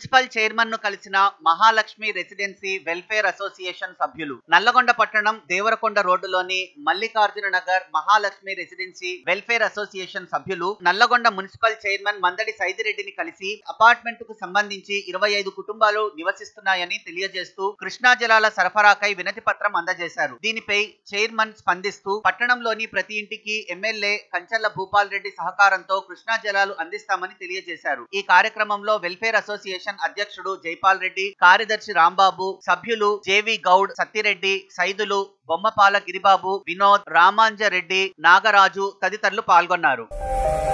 municipal chairman ను కలిసిన Mahalakshmi residency welfare association సభ్యులు నల్లగొండ పట్టణం దేవరకొండ రోడ్డులోని Mallikarjuna Nagar Mahalakshmi residency welfare association సభ్యులు నల్లగొండ మున్సిపల్ చైర్మన్ మందడి సైదిరెడ్డిని కలిసి అపార్ట్మెంట్ కు సంబంధించి ఇరవై ఐదు కుటుంబాలు నివసిస్తున్నాయని తెలియజేస్తూ కృష్ణా జలాల సరఫరాకై వినతి పత్రం అందజేశారు దీనిపై చైర్మన్ స్పందిస్తూ పట్టణంలోని ప్రతి ఇంటికి ఎమ్మెల్యే కంచర్ల భూపాల్ రెడ్డి సహకారంతో కృష్ణా జలాలు అందిస్తామని తెలియజేశారు ఈ కార్యక్రమంలో వెల్ఫేర్ అసోసియేషన్ అధ్యక్షుడు జైపాల్ రెడ్డి కార్యదర్శి రాంబాబు సభ్యులు జేవి గౌడ్ సత్తిరెడ్డి సైదులు బొమ్మపాల గిరిబాబు వినోద్ రామాంజరెడ్డి నాగరాజు తదితరులు పాల్గొన్నారు